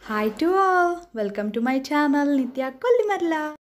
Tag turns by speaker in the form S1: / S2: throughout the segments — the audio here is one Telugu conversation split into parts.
S1: Hi to all welcome to my channel Nithya Kollimarla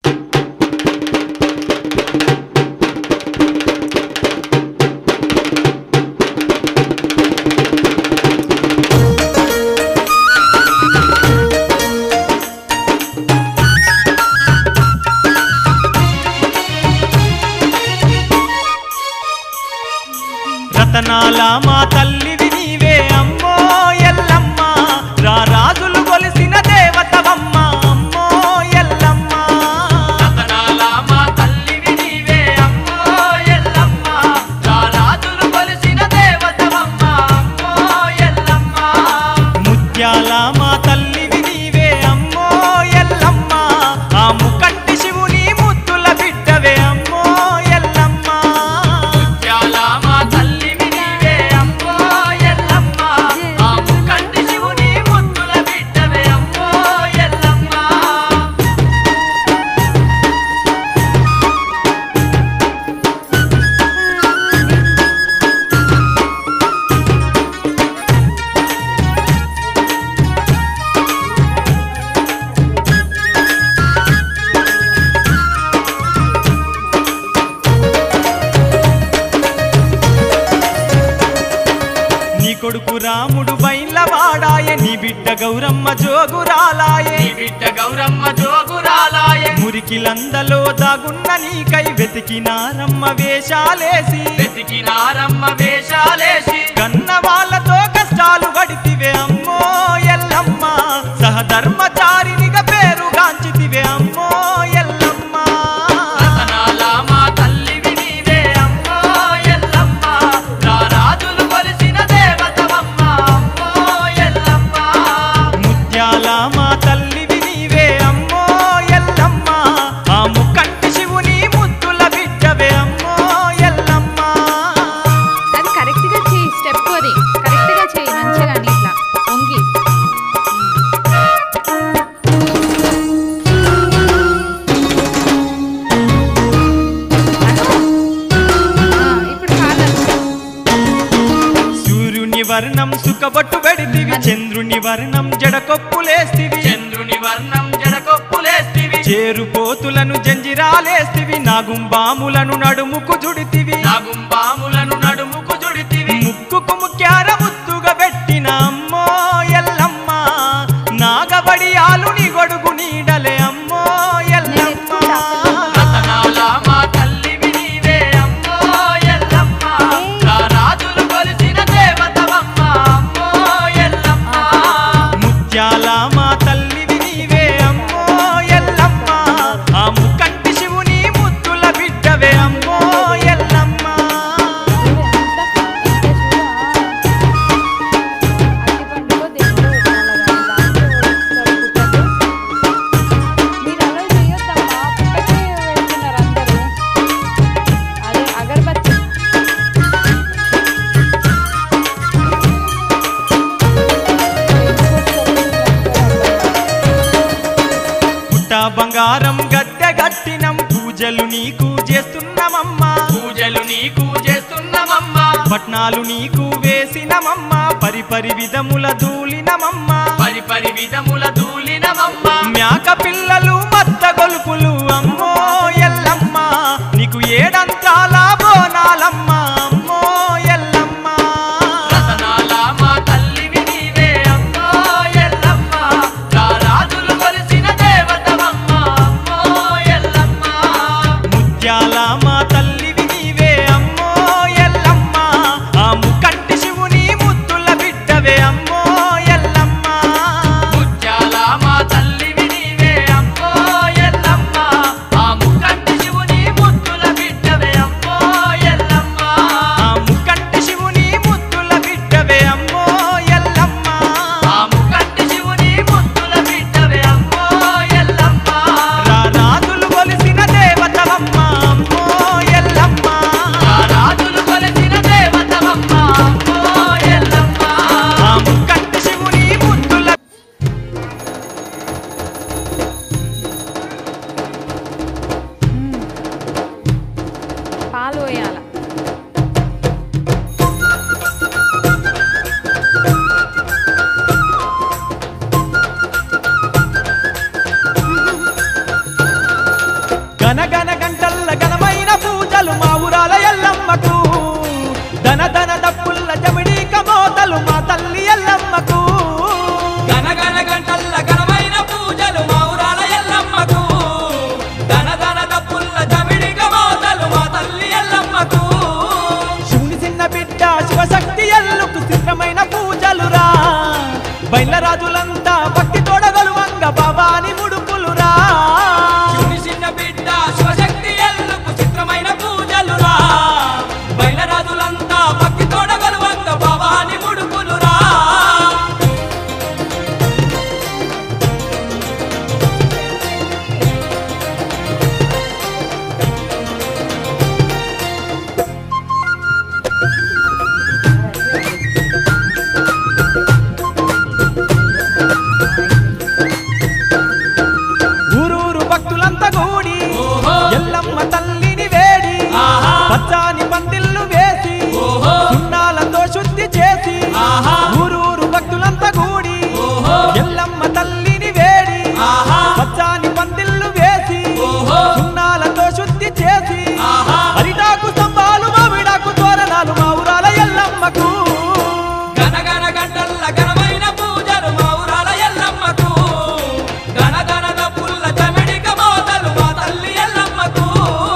S2: రతనాల మా తల్లివి నీవే అమ్మో ఎల్లమ్మ రా రాజులు కొలిసిన దేవతవమ్మ అమ్మో ఎల్లమ్మ రతనాల మా తల్లివి నీవే అమ్మో ఎల్లమ్మ రా రాజులు కొలిసిన దేవతవమ్మ అమ్మో ఎల్లమ్మ ముత్యాల మా తల్లివి నీవే అమ్మో ఎల్లమ్మ ఆ ముకంటి శివుని ముద్దుల బిడ్డవే అమ్మో ఎల్లమ్మ ముత్యాల మా తల్లివి నీవే అమ్మో ఎల్లమ్మ ఆ ముకంటి శివుని ముద్దుల బిడ్డవే అమ్మో ఎల్లమ్మ నీ కొడుకు రాముడు బైన్లవాడాయ నీ బిడ్డ గౌరమ్మ జోగురాలాయే నీ బిడ్డ గౌరమ్మ జోగురాలాయే మురికిలందలో దాగున్న నీకై వెతికినారమ్మ వేషాలేసి వెతికినారమ్మ వేషాలేసి కన్న వాళ్ళతో కష్టాలు పడితివే అమ్మో ఎల్లమ్మ సహధర్మచారినిగా పేరు గాంచితివే అమ్మో ఎల్లమ్మ రతనాల మా తల్లివి నీవే అమ్మో ఎల్లమ్మ రా రాజులు కొలిసిన దేవతవమ్మ అమ్మో ఎల్లమ్మ ముత్యాల మా తల్లివి నీవే అమ్మో ఎల్లమ్మ ఆ ముక్కంటి శివుని ముద్దుల బిడ్డవే అమ్మో ఎల్లమ్మ
S1: అది కరెక్ట్గా చేయి స్టెప్ అది కరెక్ట్గా చేయి మంచిగా అని ఇట్లా వంగి ఆ, ఇప్పుడు కాదు
S2: సూర్యుని వర్ణం సుఖబొట్టు పెడితివి చంద్రుని వర్ణం జడకొప్పులేస్తివి చంద్రుని వర్ణం జడకొప్పులేస్తివి చేరుపోతులను జంజిరాలేస్తివి నాగుంబాములను నడుముకు జుడితివి నాగుంబాములను నడుముకు జుడితివి ముక్కుకు ముక్యార ముత్తుగా పెట్టిన అమ్మో ఎల్లమ్మ నాగబడి ఆలుని గొడుగు నీడలే అమ్మో ఎల్లమ్మ రతనాల మా తల్లివి నీవే అమ్మో ఎల్లమ్మ రా రాజులు కొలిసిన దేవతవమ్మ అమ్మో ఎల్లమ్మ ముత్యాల మా తల్లివి నీవే అమ్మో ఎల్లమ్మ ఆ ముకంటి శివుని ముద్దుల బిడ్డవే అమ్మో ఎల్లమ్మ పుట్ట బంగారం గద్దె గట్టినం పూజలు నీకు చేస్తున్నామమ్మా పూజలు నీకు చేస్తున్నామమ్మా పట్నాలు నీకు వేసినమమ్మా పరిపరి విధముల దూలినమమ్మా పరిపరి విధముల దూలినమమ్మా మేక పిల్లలు మత్త గొలుపులు అమ్మో ఎల్లమ్మ నీకు ఏడంతాల బోనాలమ్మ అమ్మో ఎల్లమ్మ రతనాల మా తల్లివి నీవే అమ్మో ఎల్లమ్మ రా రాజులు కొలిసిన దేవతవమ్మ అమ్మో ఎల్లమ్మ ముత్యాల మా తల్లివి నీవే అమ్మో ఎల్లమ్మ ఆ ముకంటి శివుని ముద్దుల బిడ్డవే అమ్మో ఎల్లమ్మ ముత్యాల బయలరాజులంతా భక్తి తోడగలువంగ భవాని ముడుపులురా
S3: చిన్ని చిన్న బిడ్డ శివశక్తి ఎల్లుకు చిత్రమైన పూజలురా బయలరాజులంతా భక్తి తోడగలువంగ భవాని ముడుపులురా
S2: ఊరూరు భక్తులంతా కూడి
S3: ఓహో.
S2: ఎల్లమ్మ తల్లిని వేడి
S3: ఆహా.
S2: పచ్చాని పందిళ్ళు వేసి
S3: ఓహో.
S2: సున్నాలతో శుద్ధి చేసి
S3: ఆహా.
S2: ఊరూరు భక్తులంతా కూడి
S3: ఓహో.
S2: ఎల్లమ్మ తల్లిని వేడి
S3: ఆహా.
S2: పచ్చాని పందిళ్ళు వేసి
S3: ఓహో.
S2: సున్నాలతో శుద్ధి చేసి
S3: ఆహా.
S2: అరిటాకు స్తంభాలు మావిడాకు తోరణాలు మా ఊరాల ఎల్లమ్మకు
S3: గనగన గంటల్ల ఘనమైన పూజలు మా ఊరాల ఎల్లమ్మకు గనగనద పుల్ల చమిడిక మోతలు మా తల్లి ఎల్లమ్మకు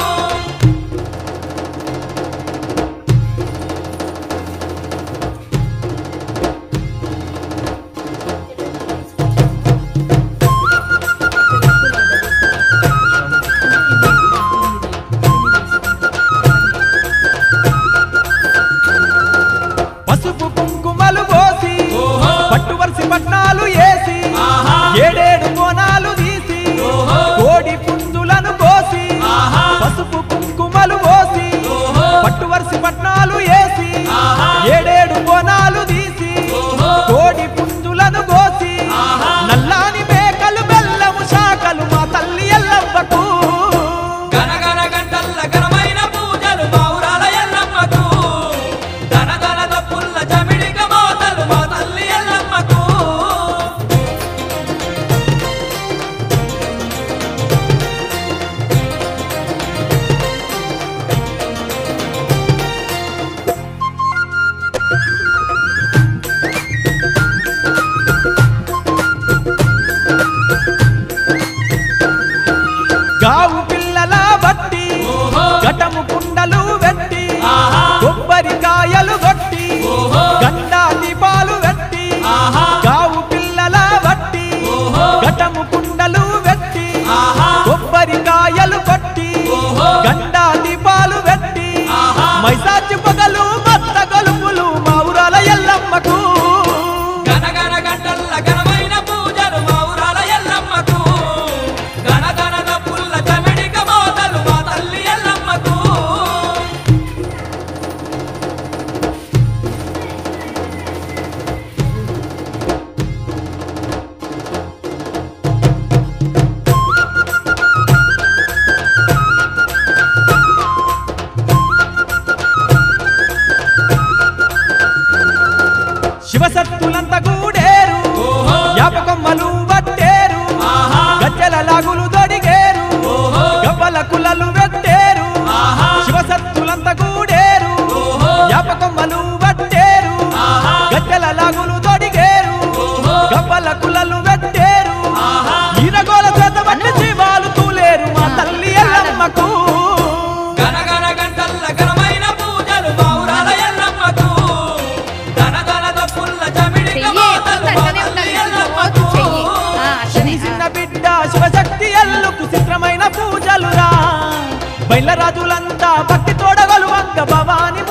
S2: పసుపు కుంకుమలు పోసి
S3: ఓహో.
S2: పట్టు వరిసి పట్నాలు వేసి
S3: ఆహా.
S2: ఏడేడు కోనాలు తీసి
S3: ఓహో.
S2: కోడి పుంజులను కోసి
S3: ఆహా.
S2: పసుపు కుంకుమలు పోసి
S3: ఓహో.
S2: పట్టు వరిసి పట్నాలు వేసి
S3: ఆహా.
S2: ఏడేడు కోనాలు తీసి
S3: ఓహో.
S2: కోడి పుంజులను కోసి
S3: ఆహా.
S2: నల్లాని మేకలు బెల్లము శాఖలు మా తల్లి ఎల్లవ్వకు
S3: గనగన గంటల్ల ఘనమైన పూజలు మా ఊరాల ఎల్లమ్మకు గనగనద పుల్ల చమిడిక మోతలు మా తల్లి ఎల్లమ్మకు
S2: గావు పిల్లల బట్టి
S3: ఓహో.
S2: ఘటము కుండలు వెట్టి
S3: ఆహా.
S2: కొబ్బరికాయలు కొట్టి
S3: ఓహో.
S2: గండా దీపాలు వెట్టి
S3: ఆహా.
S2: గావు పిల్లల బట్టి
S3: ఓహో.
S2: ఘటము కుండలు వెట్టి
S3: ఆహా.
S2: కొబ్బరికాయలు కొట్టి
S3: ఓహో.
S2: గండా దీపాలు వెట్టి
S3: ఆహా.
S2: మైసాచి పొగలు మత్త గొలుపులు మా ఊరాల ఎల్లమ్మకు
S3: గనగన గంటల్ల ఘనమైన పూజలు మా ఊరాల ఎల్లమ్మకు గనగనద పుల్ల చమిడిక మోతలు మా తల్లి ఎల్లమ్మకు
S2: శివసత్తులంతా కూడేరు
S3: ఓహో.
S2: యాపకొమ్మలు వట్టేరు
S3: ఆహా.
S2: గజ్జల లాగులు దొడిగేరు
S3: ఓహో.
S2: గవ్వల కులలు వెట్టేరు
S3: ఆహా.
S2: శివసత్తులంతా కూడేరు
S3: ఓహో.
S2: యాపకొమ్మలు వట్టేరు
S3: ఆహా.
S2: గజ్జల లాగులు దొడిగేరు
S3: ఓహో.
S2: గవ్వల కులలు వెట్టేరు
S3: ఆహా.
S2: ఈరగోల చేత పట్టి జీవాలు తూలేరు మా తల్లి ఎల్లమ్మకు
S3: గనగన గంటల్ల ఘనమైన పూజలు మా ఊరాల ఎల్లమ్మకు గనగనద పుల్ల చమిడిక
S1: చెయ్యి
S3: మోతలు
S1: ఎప్పుడు
S3: మా
S1: అట్లనే
S3: తల్లి
S1: ఉండాలి
S3: ఎల్లమ్మకు
S1: చెయ్యి ఆ, అట్లనే
S2: చిన్న బిడ్డ శివశక్తి ఎల్లుకు చిత్రమైన పూజలురా బయలరాజులంతా భక్తి తోడగలు వంక భవాని